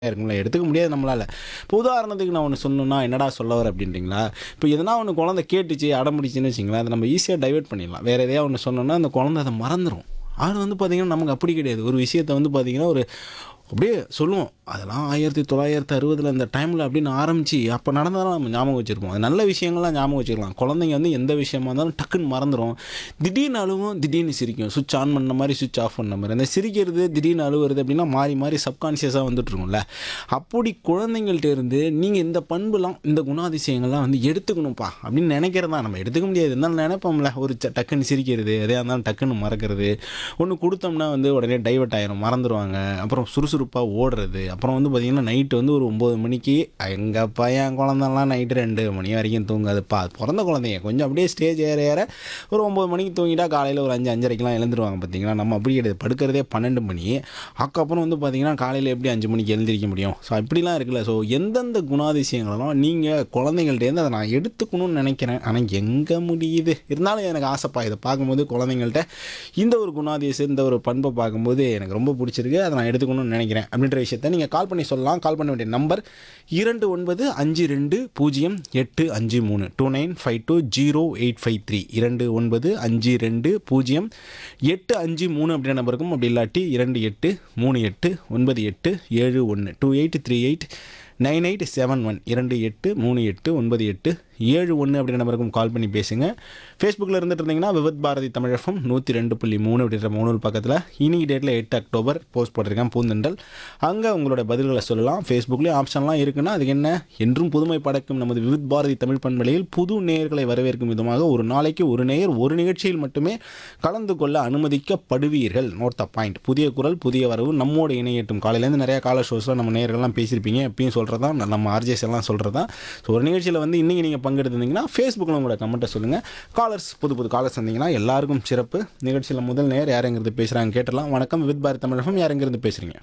இருக்கும்ல எடுத்துக்க முடியாது நம்மளால இப்போ உதாரணத்துக்கு நான் ஒன்று சொன்னேன்னா என்னடா சொல்ல வர அப்படின்றீங்களா இப்போ எதனா ஒன்று குழந்தை கேட்டுச்சு அடம்பிடிச்சுன்னு வச்சிங்களேன் அதை நம்ம ஈஸியாக டைவர்ட் பண்ணிடலாம் வேறு எதையா ஒன்று சொன்னோன்னா அந்த குழந்தை அதை மறந்துடும் அது வந்து பார்த்திங்கன்னா நமக்கு அப்படி கிடையாது ஒரு விஷயத்தை வந்து பார்த்திங்கன்னா ஒரு அப்படியே சொல்லுவோம் அதெல்லாம் ஆயிரத்தி தொள்ளாயிரத்தி அறுபதில் அந்த டைமில் அப்படின்னு ஆரம்பித்து அப்போ நடந்ததெல்லாம் நம்ம ஞாபகம் வச்சுருப்போம் அது நல்ல விஷயங்கள்லாம் ஞாபகம் வச்சுக்கலாம் குழந்தைங்க வந்து எந்த விஷயமா இருந்தாலும் டக்குன்னு மறந்துடும் திடீர்னு அழுவும் திடீர்னு சிரிக்கும் சுவிட்ச் ஆன் பண்ண மாதிரி சுவிட்ச் ஆஃப் பண்ண மாதிரி அந்த சிரிக்கிறது திடீர்னு அழுவுறது அப்படின்னா மாறி மாறி சப்கான்ஷியஸாக வந்துட்டு இருக்கும்ல அப்படி குழந்தைங்கள்ட்ட இருந்து நீங்கள் இந்த பண்புலாம் இந்த குணாதிசயங்கள்லாம் வந்து எடுத்துக்கணும்ப்பா அப்படின்னு நினைக்கிறதா நம்ம எடுத்துக்க முடியாது இருந்தாலும் நினைப்போம்ல ஒரு ச- டக்குன்னு சிரிக்கிறது எதையாக இருந்தாலும் டக்குன்னு மறக்கிறது ஒன்று கொடுத்தோம்னா வந்து உடனே டைவர்ட் ஆயிரும் மறந்துடுவாங்க அப்புறம் சுறுசுறுப்பாக ஓடுறது அப்புறம் வந்து பார்த்திங்கன்னா நைட்டு வந்து ஒரு ஒம்பது மணிக்கு எங்கள் பையன் குழந்தெல்லாம் நைட்டு ரெண்டு மணி வரைக்கும் தூங்காதுப்பா அது பிறந்த குழந்தைங்க கொஞ்சம் அப்படியே ஸ்டேஜ் ஏற ஏற ஒரு ஒம்பது மணிக்கு தூங்கிட்டா காலையில் ஒரு அஞ்சு அஞ்சரைக்கெலாம் எழுந்துருவாங்க பார்த்தீங்களா நம்ம அப்படி கிடையாது படுக்கிறதே பன்னெண்டு மணி அதுக்கப்புறம் வந்து பார்த்தீங்கன்னா காலையில் எப்படி அஞ்சு மணிக்கு எழுந்திரிக்க முடியும் ஸோ இப்படிலாம் இருக்குல்ல ஸோ எந்தெந்த குணாதிசயங்களெல்லாம் நீங்கள் குழந்தைங்கள்ட்டேருந்து அதை நான் எடுத்துக்கணும்னு நினைக்கிறேன் ஆனால் எங்கே முடியுது இருந்தாலும் எனக்கு ஆசைப்பா இதை பார்க்கும்போது குழந்தைங்கள்ட்ட இந்த ஒரு குணாதிசயம் இந்த ஒரு பண்பை பார்க்கும்போது எனக்கு ரொம்ப பிடிச்சிருக்கு அதை நான் எடுத்துக்கணும்னு நினைக்கிறேன் அப்படின்ற விஷயத்த நீங்கள் கால் பண்ணி சொல்லலாம் கால் பண்ண வேண்டிய நம்பர் இரண்டு ஒன்பது அஞ்சு ரெண்டு பூஜ்ஜியம் எட்டு அஞ்சு மூணு two nine five two zero eight five three இரண்டு ஒன்பது அஞ்சு ரெண்டு பூஜ்ஜியம் எட்டு அஞ்சு மூணு அப்படின்ற நம்பருக்கும் அப்படி இல்லாட்டி இரண்டு எட்டு மூணு எட்டு ஒன்பது எட்டு ஏழு ஒன்று two eight three eight nine eight seven one இரண்டு எட்டு மூணு எட்டு ஒன்பது எட்டு ஏழு ஒன்று அப்படின்ற நம்பருக்கும் கால் பண்ணி பேசுங்க ஃபேஸ்புக்கில் இருந்துட்டு இருந்தீங்கன்னா விவத் பாரதி தமிழகம் நூற்றி ரெண்டு புள்ளி மூணு அப்படின்ற மூணு பக்கத்தில் இன்னைக்கு டேட்டில் எட்டு அக்டோபர் போஸ்ட் போட்டிருக்கேன் பூந்தெண்டல் அங்கே உங்களோட பதில்களை சொல்லலாம் ஃபேஸ்புக்லேயும் ஆப்ஷன்லாம் இருக்குன்னா அதுக்கு என்ன என்றும் புதுமை படைக்கும் நமது விவித் பாரதி தமிழ் பண்பலையில் புது நேயர்களை வரவேற்கும் விதமாக ஒரு நாளைக்கு ஒரு நேயர் ஒரு நிகழ்ச்சியில் மட்டுமே கலந்து கொள்ள அனுமதிக்கப்படுவீர்கள் நோட் த பாயிண்ட் புதிய குரல் புதிய வரவு நம்மோடு இணையட்டும் காலையிலேருந்து நிறைய கால ஷோஸில் நம்ம நேயர்கள்லாம் பேசியிருப்பீங்க எப்பயும் சொல்கிறது தான் நம்ம ஆர்ஜேஸ் எல்லாம் சொல்கிறது தான் ஸோ ஒரு நிகழ்ச்சியில் வந்து இன்றைக்கி நீங்கள் பங்கெடுத்திருந்தீங்கன்னா ஃபேஸ்புக்கில் உங்களோட கமெண்ட்டை சொல்லுங்கள் காலர்ஸ் புது புது காலர்ஸ் வந்தீங்கன்னா எல்லாருக்கும் சிறப்பு நிகழ்ச்சியில் முதல் நேர் யாருங்கிறது பேசுகிறாங்க கேட்டலாம் வணக்கம் வித் பாரத் தமிழகம் யாருங்கிறது பேசுகிறீங்க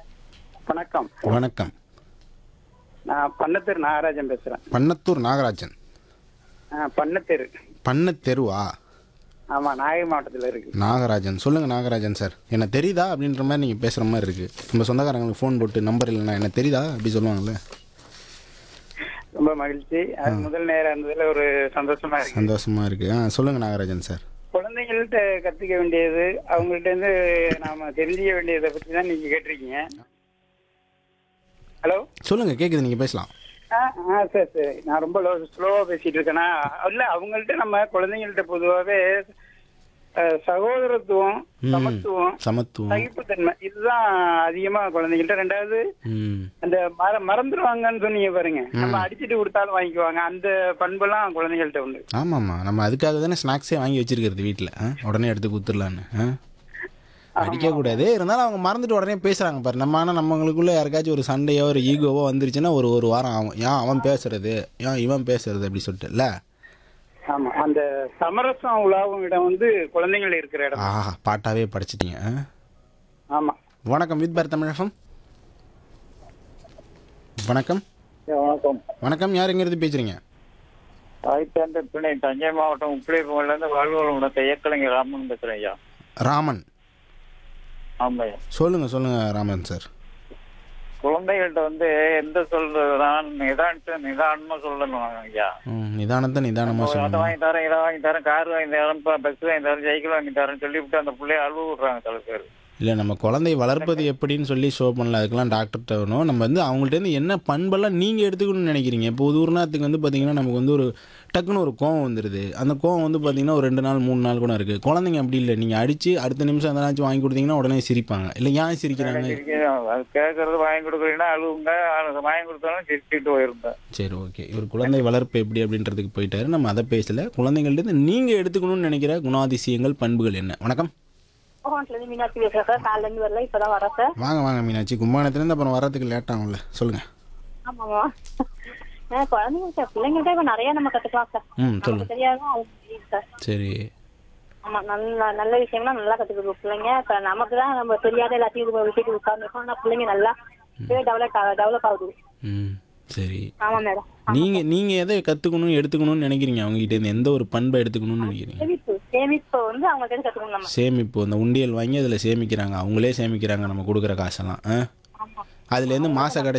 வணக்கம் வணக்கம் நான் பன்னத்தூர் நாகராஜன் பேசுறேன் பன்னத்தூர் நாகராஜன் ஆ, பன்னத்தூர் பண்ண தெருவா ஆமா நாகை மாவட்டத்துல இருக்கு நாகராஜன் சொல்லுங்கள் நாகராஜன் சார் என்ன தெரியுதா அப்படின்ற மாதிரி நீங்கள் பேசுகிற மாதிரி இருக்குது நம்ம சொந்தக்காரங்களுக்கு ஃபோன் போட்டு நம்பர் இல்லைன்னா என்ன தெரியுதா அப்படி சொல்லுவாங்கல்ல ரொம்ப மகிழ்ச்சி அது முதல் நேரம் இருந்ததுல ஒரு சந்தோஷமா இருக்கு சந்தோஷமாக இருக்குது ஆ சொல்லுங்கள் நாகராஜன் சார் குழந்தைங்கள்ட்ட கத்துக்க வேண்டியது அவங்கள்ட்ட இருந்து நாம தெரிஞ்சுக்க வேண்டியதை பத்தி தான் நீங்க கேட்டிருக்கீங்க ஹலோ சொல்லுங்கள் கேட்குது நீங்கள் பேசலாம் ஆ ஆ சரி சரி நான் ரொம்ப ஸ்லோவா பேசிட்டு இருக்கேனா இல்ல அவங்கள்ட்ட நம்ம குழந்தைங்கள்ட்ட பொதுவாகவே அஹ், சகோதரத்துவம் சமத்துவம் சமத்துவம் சகிப்புத்தன்மை இதுதான் அதிகமா குழந்தைங்கள்ட்ட ரெண்டாவது ம் அந்த மற மறந்துடுவாங்கன்னு சொன்னீங்க பாருங்க நம்ம அடிச்சிட்டு கொடுத்தாலும் வாங்கிக்குவாங்க அந்த பண்பெல்லாம் குழந்தைகள்ட்ட உண்டு ஆமாம்மா நம்ம அதுக்காக தானே ஸ்நாக்ஸே வாங்கி வச்சிருக்கிறது வீட்டில் உடனே எடுத்து கொடுத்துடலான்னு ஆ அடிக்கக்கூடாது இருந்தாலும் அவங்க மறந்துட்டு உடனே பேசுகிறாங்க பாரு நம்ம ஆனால் நம்மளுக்குள்ள யாருக்காச்சும் ஒரு சண்டையோ ஒரு ஈகோவோ வந்துருச்சுன்னா ஒரு ஒரு வாரம் ஆகும் ஏன் அவன் பேசுறது ஏன் இவன் பேசுறது அப்படி சொல்லிட்டு இல்லை ஆமா அந்த சமரசம் உலாவும் இடம் வந்து குழந்தைகள் இருக்கிற இடம் ஆஹா பாட்டாவே படிச்சிட்டீங்க ஆ? ஆமா வணக்கம் வித் பார் தமிழகம் வணக்கம் வணக்கம் வணக்கம் யார் எங்கேருந்து பேசுகிறீங்க தாய்த்தாண்ட துணை தஞ்சை மாவட்டம் உப்பிலிப்பூர்ல இருந்து வாழ்வுடன் தையக்கலைஞர் ராமன் பேசுறேன் ஐயா ராமன் ஆமாய்யா சொல்லுங்கள் சொல்லுங்கள் ராமன் சார் குழந்தைகள்ட்ட வந்து எந்த சொல்றதுதான் நிதானத்தை நிதானமா சொல்லணும் ஐயா ம் நிதானத்தை நிதானமாக அதை சொல்லுங்கள் வாங்கி தரேன் இதை வாங்கி தரேன் கார் வாங்கி தரேன் பஸ் வாங்கி தரேன் சைக்கிள் வாங்கி தரேன் சொல்லிவிட்டு அந்த பிள்ளைய அழுவ விடுறாங்க சில பேர் இல்லை நம்ம குழந்தை வளர்ப்பது எப்படின்னு சொல்லி ஷோ பண்ணல அதுக்கெல்லாம் டாக்டர்கிட்ட வரணும் நம்ம வந்து அவங்கள்ட்டேருந்து என்ன பண்பெல்லாம் நீங்கள் எடுத்துக்கணும்னு நினைக்கிறீங்க இப்போ ஒரு உதாரணத்துக்கு வந்து பார்த்தீங்கன்னா நமக்கு வந்து ஒரு டக்குன்னு ஒரு கோவம் வந்துடுது அந்த கோவம் வந்து பார்த்தீங்கன்னா ஒரு ரெண்டு நாள் மூணு நாள் கூட இருக்குது குழந்தைங்க அப்படி இல்லை நீங்கள் அடித்து அடுத்த நிமிஷம் எதனாச்சும் வாங்கி கொடுத்தீங்கன்னா உடனே சிரிப்பாங்க இல்லை ஏன் சிரிக்கிறாங்க அது கேட்கறது வாங்கி கொடுக்குறீங்கன்னா அழுவுங்க அது வாங்கி கொடுத்தாலும் சிரிச்சுட்டு போயிருங்க சரி ஓகே இவர் குழந்தை வளர்ப்பு எப்படி அப்படின்றதுக்கு போயிட்டாரு நம்ம அதை பேசல குழந்தைங்கள்ட்ட நீங்கள் எடுத்துக்கணும்னு நினைக்கிற குணாதிசயங்கள் பண்புகள் என்ன வணக்கம் கோவம்லேருந்து மீனாட்சி பேசுறேன் சார் காலைல இருந்து வரல இப்பதான் வரேன் சார் வாங்க வாங்க மீனாட்சி கும்பானத்துலேருந்து அப்புறம் வரதுக்கு லேட் ஆகும்ல சொல்லுங்கள் ஆமாமா ஆ, குழந்தைங்க பிள்ளைங்கள்ட்ட இப்ப நிறைய நம்ம கத்துக்கலாம் சார் ம் சொல்லுங்கள் நமக்கு தெரியாத அவங்க தெரியும் சார் சரி ஆமா நல்ல நல்ல விஷயம்லாம் நல்லா கத்துக்கணும் பிள்ளைங்க இப்ப நமக்கு தான் நம்ம தெரியாத எல்லாத்தையும் இது விட்டுட்டு உட்கார்ந்துருக்கோம் ஆனா பிள்ளைங்க நல்லா டெவலப் டெவலப் ஆகுது ம் சரி ஆமா மேடம் நீங்க நீங்க எதை கத்துக்கணும் எடுத்துக்கணும்னு நினைக்கிறீங்க அவங்க கிட்ட இருந்து எந்த ஒரு பண்பை எடுத்துக்கணும்னு நினைக்கிறீங்க சேமிப்பு சேமிப்பு வந்து அவங்க கிட்ட கத்துக்கணும் நம்ம சேமிப்பு அந்த உண்டியல் வாங்கி அதில் சேமிக்கிறாங்க அவங்களே சேமிக்கிறாங்க நம்ம கொடுக்குற காசெல்லாம் ஆ ஆமா அதுலேருந்து மாசம்